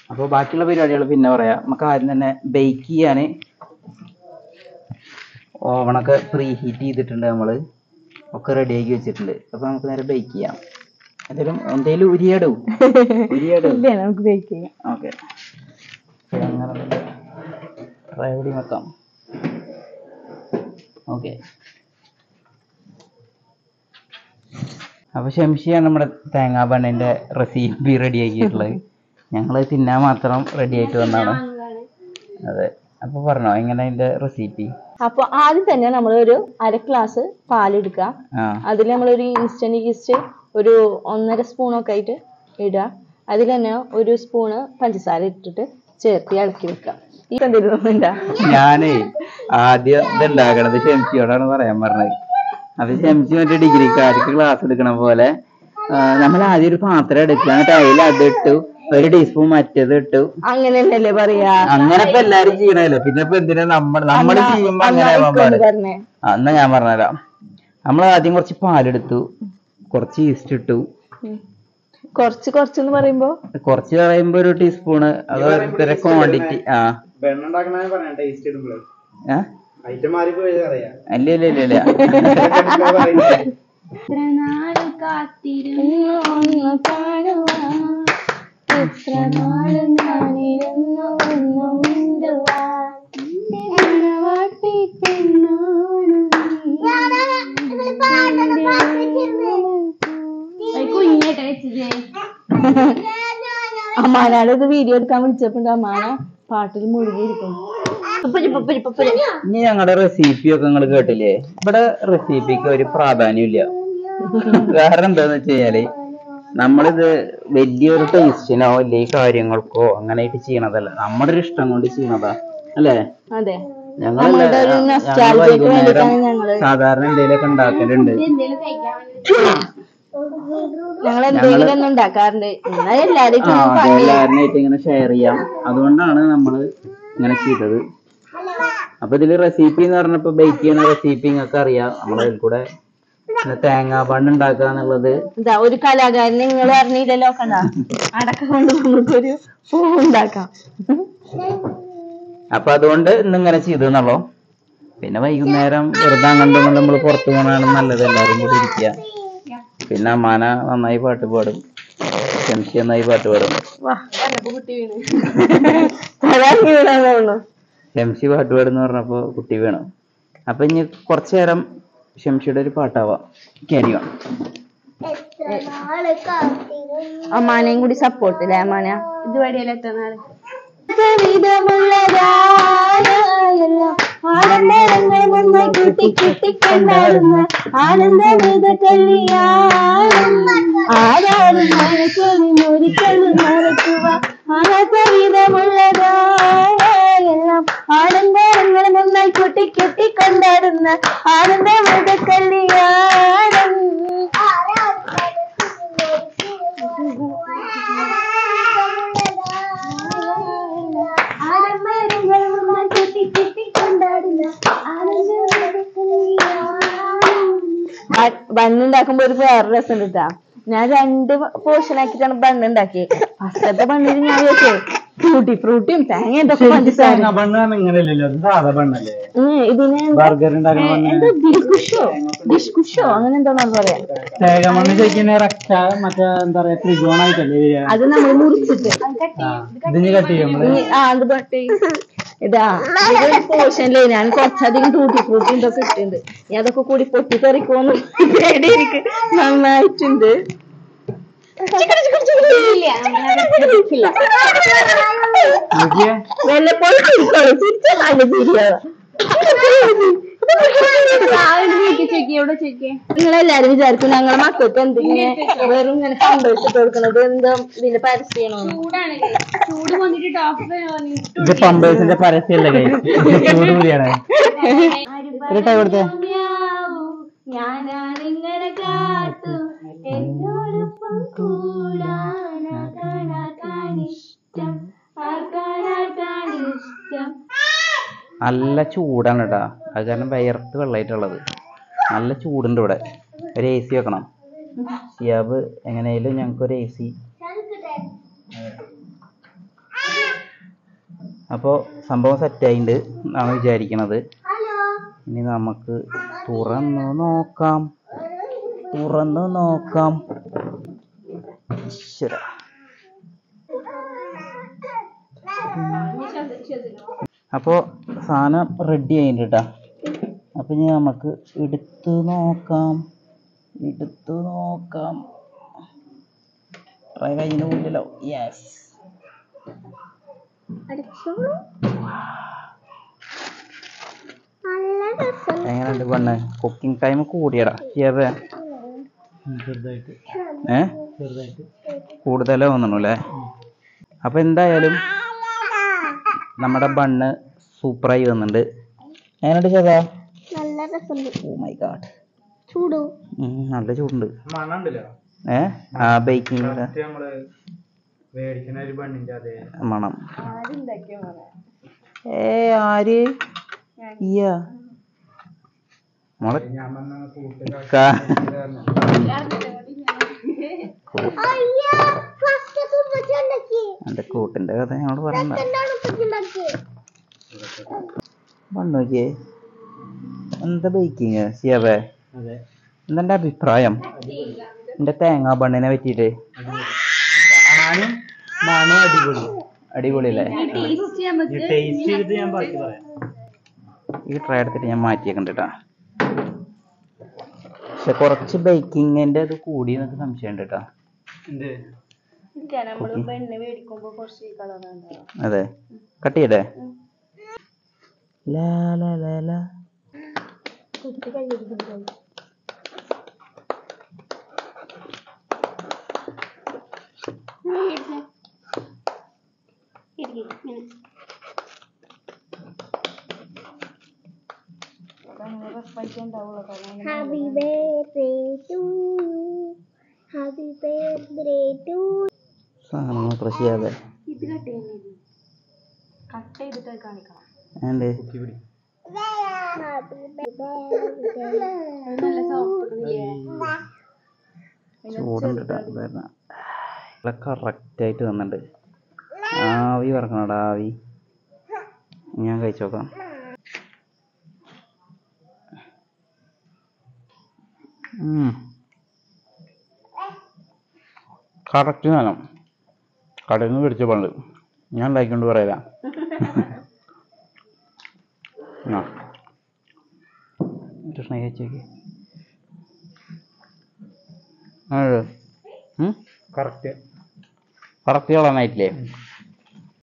അപ്പോൾ ബാക്കിയുള്ള പരിപാടികൾ പിന്നെ പറയാം നമുക്ക് ആദ്യം തന്നെ ബേക്ക് ചെയ്യാൻ ഓവണൊക്കെ പ്രീ ഹീറ്റ് ചെയ്തിട്ടുണ്ട് നമ്മൾ ഒക്കെ റെഡിയാക്കി വെച്ചിട്ടുണ്ട് അപ്പോൾ നമുക്ക് നേരെ ബേക്ക് ചെയ്യാം എന്തെങ്കിലും എന്തെങ്കിലും ഉരിയടും ഉരിയടും ഇല്ല നമുക്ക് ബേക്ക് ചെയ്യാം ഓക്കെ അങ്ങനെ ട്രൈ കൂടി വെക്കാം ഓക്കെ അപ്പൊ ഷംഷിയാണ് നമ്മുടെ തേങ്ങാ ബണ്ണിന്റെ റെസിപ്പി റെഡി ആക്കിയിട്ടുള്ളത് ഞങ്ങൾ തിന്നാൻ മാത്രം റെഡി ആയിട്ട് വന്നാണ് അതെ അപ്പൊ പറഞ്ഞോ എങ്ങനെ അതിന്റെ റെസിപ്പി അപ്പൊ ആദ്യം തന്നെ നമ്മൾ ഒരു അര ഗ്ലാസ് പാലെടുക്കുക ആ അതിൽ നമ്മളൊരു ഇൻസ്റ്റന്റ് ഈസ്റ്റ് ഒരു ഒന്നര സ്പൂണൊക്കെ ആയിട്ട് ഇടുക അതിൽ തന്നെ ഒരു സ്പൂണ് പഞ്ചസാര ഇട്ടിട്ട് ചേർത്ത് ഇളക്കി വെക്കുക ഈ എന്തെങ്കിലും ഞാനേ ആദ്യം ഇത് ഉണ്ടാക്കണത് ഷംസിയോടാണ് പറയാൻ പറഞ്ഞത് അത് ഷംസി മറ്റേ ഡിഗ്രിക്കാർക്ക് ക്ലാസ് എടുക്കണ പോലെ നമ്മൾ ആദ്യം ഒരു പാത്രം എടുക്കുക എന്നിട്ട് അതിൽ അത് ഇട്ടു ഒരു ടീസ്പൂൺ മറ്റേത് ഇട്ടു അങ്ങനെ തന്നെയല്ലേ പറയാ അങ്ങനെ ഇപ്പൊ എല്ലാരും ചെയ്യണല്ലോ പിന്നെ ഇപ്പൊ എന്തിനാ നമ്മൾ നമ്മൾ ചെയ്യുമ്പോ അങ്ങനെ ആവാൻ പാടില്ല പറഞ്ഞേ ആ, എന്നാ ഞാൻ പറഞ്ഞുതരാം നമ്മൾ ആദ്യം കുറച്ച് പാലെടുത്തു കുറച്ച് ഈസ്റ്റ് ഇട്ടു കുറച്ച് കുറച്ചെന്ന് പറയുമ്പോ കുറച്ച് പറയുമ്പോ ഒരു ടീസ്പൂണ് അത് ഇത്ര ക്വാണ്ടിറ്റി ആ വെണ്ണുണ്ടാക്കണ പറയാം ടേസ്റ്റ് ഇടുമ്പോഴേ ആ? ഐറ്റം മാറിപ്പോയി അറിയാം അല്ല ഇല്ല ഇല്ല ഇല്ല ഒന്ന് കാണുവാൻ എത്ര നാള് ഞാനിരുന്നു ഒന്ന് മിണ്ടുവാൻ നിന്റെ മണവാട്ടിപ്പെണ്ണാണ് അമ്മാനാട് ഇത് വീഡിയോ എടുക്കാൻ വിളിച്ചപ്പോ അമ്മാന പാട്ടിൽ മുഴുകിയിരിക്കും പപ്പരി പപ്പരി പപ്പരി ഇനി ഞങ്ങളുടെ റെസിപ്പി ഒക്കെ നിങ്ങൾ കേട്ടില്ലേ ഇവിടെ റെസിപ്പിക്ക് ഒരു പ്രാധാന്യമില്ല കാരണം എന്താന്ന് വെച്ച് കഴിഞ്ഞാല് നമ്മളിത് വലിയൊരു ടേസ്റ്റിനോ വലിയ കാര്യങ്ങൾക്കോ അങ്ങനെയായിട്ട് ചെയ്യണതല്ല നമ്മുടെ ഒരു ഇഷ്ടം കൊണ്ട് ചെയ്യണതാ അല്ലേ അതെ ഞങ്ങളല്ല നമ്മളുടെ ഒരു ഞങ്ങൾ nostalgia ക്ക് വൈകുന്നേരം വേണ്ടിയിട്ടാണ് ഞങ്ങള് സാധാരണ എന്തെങ്കിലുമൊക്കെ ഉണ്ടാക്കലുണ്ട് ഞങ്ങൾ എന്തെങ്കിലും ഒന്നും ഉണ്ടാക്കാറുണ്ട് എന്നാ എല്ലാരും ആ അതെ എല്ലാവരുമായിട്ട് ഇങ്ങനെ ഷെയർ ചെയ്യാം അതുകൊണ്ടാണ് നമ്മൾ ഇങ്ങനെ ചെയ്തത് അപ്പൊ ഇതില് റെസിപ്പി എന്ന് പറഞ്ഞപ്പോ ബേക്ക് ചെയ്യുന്ന റെസിപ്പി നിങ്ങൾക്ക് അറിയാം നമ്മളതിൽ കൂടെ പിന്നെ തേങ്ങാ പണ്ട് ഉണ്ടാക്കുക എന്നുള്ളത് ഇതാ ഒരു കലാകാരൻ നിങ്ങൾ അറിഞ്ഞില്ലല്ലോ കണ്ട അടക്ക കൊണ്ട് നമുക്കൊരു പൂ ഉണ്ടാക്കാം അപ്പൊ അതുകൊണ്ട് ഇന്നിങ്ങനെ ചെയ്തു എന്നുള്ളൂ പിന്നെ വൈകുന്നേരം വെറുതെ അങ്ങോട്ടും ഇങ്ങോട്ടും നമ്മൾ പുറത്തു പോകണതാണ് നല്ലത് എല്ലാവരും കൂടി ഇരിക്കുക പിന്നെ അമ്മാന നന്നായി പാട്ട് പാടും ഷംഷി നന്നായി പാട്ട് പാടും വാ തരാൻ വീണാന്നുള്ളൂ ഷംഷി പാട്ട് പാടുന്ന് പറഞ്ഞപ്പോ കുട്ടി വീണു അപ്പൊ ഇനി കുറച്ചു നേരം ഷംഷിയുടെ ഒരു പാട്ടാവാം ക്യാരി ഓൺ അമ്മാനെയും കൂടി സപ്പോർട്ട് ഇല്ലേ അമ്മാന ഇതുവഴിയല്ലേ എത്ര നാള് ആനന്ദ കല്യാണം ആരാരും മനസ്സിലും ഒരിക്കലും മറക്കുക ആനന്ദവിധമുള്ളതായെല്ലാം ആനന്ദങ്ങൾ നന്നായി കൊട്ടി കെട്ടി കൊണ്ടാടുന്ന ആനന്ദമൃത കല്യാണം ബണ്ണുണ്ടാക്കുമ്പോ ഒരു വേറെ രസം കിട്ടാ ഞാൻ രണ്ട് പോർഷൻ ആക്കിയിട്ടാണ് ബണ്ണ് ഉണ്ടാക്കിയത് ഫസ്റ്റത്തെ ബണ്ണിൽ ഞാൻ വെച്ചേ ഫ്രൂട്ടി ഫ്രൂട്ടിയും തേങ്ങ എന്തൊക്കെ പഞ്ചസാര ഇങ്ങനെയല്ലല്ലോ അത് സാധാ പെണ്ണല്ലേ ഉം, ഇതിന് ബർഗർ ഉണ്ടാക്കണ പെണ്ണ് എന്താ ഡിഷ്കുഷോ ഡിഷ്കുഷോ അങ്ങനെ എന്താണെന്ന് പറയാം തേങ്ങ മണ്ണ് ശരിക്കും റക്ക മറ്റേ എന്താ പറയാ ത്രികോണായിട്ടല്ലേ വരിക അത് നമ്മൾ മുറിച്ചിട്ട് ആ, ഇതിന് കട്ട് ചെയ്യും നമ്മള് ഇനി- ആ അത് പട്ടി ഇതാ പോർഷനിലേ ഞാൻ കുറച്ചധികം ടൂട്ടി ഫ്രൂട്ടി ഇതൊക്കെ ഇട്ടുണ്ട് നീ അതൊക്കെ കൂടി പൊട്ടിത്തെറിക്കുമെന്ന് പേടി എനിക്ക് നന്നായിട്ടുണ്ട് നോക്കിയേ വല്ലപ്പോഴും ചിരിച്ചോളൂ ചിരിച്ചാൽ നല്ല ചിരിയാവാ നിങ്ങളെല്ലാരും വിചാരിക്കും ഞങ്ങളെ മക്കൾക്ക് എന്തിങ്ങനെ വെറും ഇങ്ങനെ സന്തോഷിച്ചിട്ട് കൊടുക്കണത് എന്താ ഇതിന്റെ പരസ്യമാണോ ഇത് പമ്പേഴ്സിന്റെ പരസ്യമല്ലേ കൈ ചൂട് കൂടിയാണ് ഇരട്ട കൊടുത്തേ ഞാനാണിങ്ങനെ കാത്തു എന്നോടൊപ്പം കൂടാനിഷ്ടം ആർക്കാനാർക്കാനിഷ്ടം നല്ല ചൂടാണ് കേട്ടാ അത് കാരണം വയർത്ത് വെള്ളമായിട്ടുള്ളത് നല്ല ചൂടുണ്ട് ഇവിടെ ഒരു എ സി വെക്കണം ഷിയാബ് എങ്ങനെയായാലും ഞങ്ങൾക്ക് ഒരു എ സി അപ്പോൾ സംഭവം സെറ്റായിട്ടുണ്ട് എന്നാണ് വിചാരിക്കണത് ഇനി നമുക്ക് തുറന്നു നോക്കാം തുറന്നു നോക്കാം ഈശ്വര അപ്പോൾ സാധനം റെഡി ആയിട്ടുണ്ട് കേട്ടോ അപ്പം ഇനി നമുക്ക് എടുത്തു നോക്കാം എടുത്തു നോക്കാം ട്രൈ കഴിഞ്ഞ ഉള്ളിലോ യെസ് എങ്ങനെയുണ്ട് പെണ്ണ് കുക്കിംഗ് ടൈം കൂടിയടാ ചെയ്യാതെ ചെറുതായിട്ട് ഏ ചെറുതായിട്ട് കൂടുതലേ തോന്നണു അല്ലേ അപ്പൊ എന്തായാലും നമ്മുടെ ബണ്ണ് സൂപ്പറായി വന്നിട്ടുണ്ട് എങ്ങനെയുണ്ട് ചേട്ടാ നല്ല രസമുണ്ട് ഓ മൈ ഗാഡ് ചൂടു നല്ല ചൂടുണ്ട് മണമുണ്ടല്ലോ ഏ ആ ബേക്കിംഗ് നമ്മള് മേടിക്കുന്ന ഒരു ബണ്ണിന്റെ അതേ മണം ആരുണ്ടാക്കിയ മോനെ ഏ ആര് ഇയ്യാ മോളെ ഞാൻ വന്ന കൂട്ടുകാർ കാ- എന്റെ കൂട്ടിന്റെ കഥ ഞങ്ങളോട് പറയണ്ട ബണ്ണോക്കിയേ എന്താ ബേക്കിങ് സിയാബേ അതെ എന്താ അഭിപ്രായം എന്റെ തേങ്ങാ ബണ്ണിനെ പറ്റിയിട്ട് കാണാനും മണം അടിപൊളി അടിപൊളിയല്ലേ ടേസ്റ്റ് ചെയ്തിട്ട് ഞാൻ ബാക്കി പറയാം ഈ ട്രൈ എടുത്തിട്ട് ഞാൻ മാറ്റിയേക്കണ്ട കേട്ടാ പക്ഷെ കുറച്ച് ബേക്കിങ്ങിന്റെ ഇത് കൂടി എന്നൊക്കെ സംശയം ഉണ്ട് കേട്ടാ എന്ത് നമ്മള് പെണ്ണ് മേടിക്കുമ്പോ കുറച്ച് കളർ ഉണ്ടാവും അതെ കട്ട് ചെയ്തേ ലാ ലാ ലാ ലാ കുട്ടി കയ്യെടുക്കുന്നു Happy birthday to you. Happy birthday to സാധനങ്ങൾ പ്രസ് ചെയ്യാതെ ഇത് കട്ട് ചെയ്യുന്നത് കട്ട് ചെയ്തിട്ട് കാണിക്കണം ഏണ്ട് കുത്തി പിടി Happy birthday. നല്ല സോഫ്റ്റ് ചൂടുണ്ട് കറക്റ്റ് ആയിട്ട് വന്നിട്ടുണ്ട് ആവി പറക്കണടാ ആവി ഞാൻ കഴിച്ചു നോക്കാം കറക്റ്റ് സാധനം കടയിൽ നിന്ന് പിടിച്ച പണ്ട് ഞാൻ ഉണ്ടാക്കിക്കൊണ്ട് പറയല ആ കൃഷ്ണ കഴിച്ചേക്ക് ആ കറക്റ്റ് കറക്റ്റ് കളനായിട്ടില്ലേ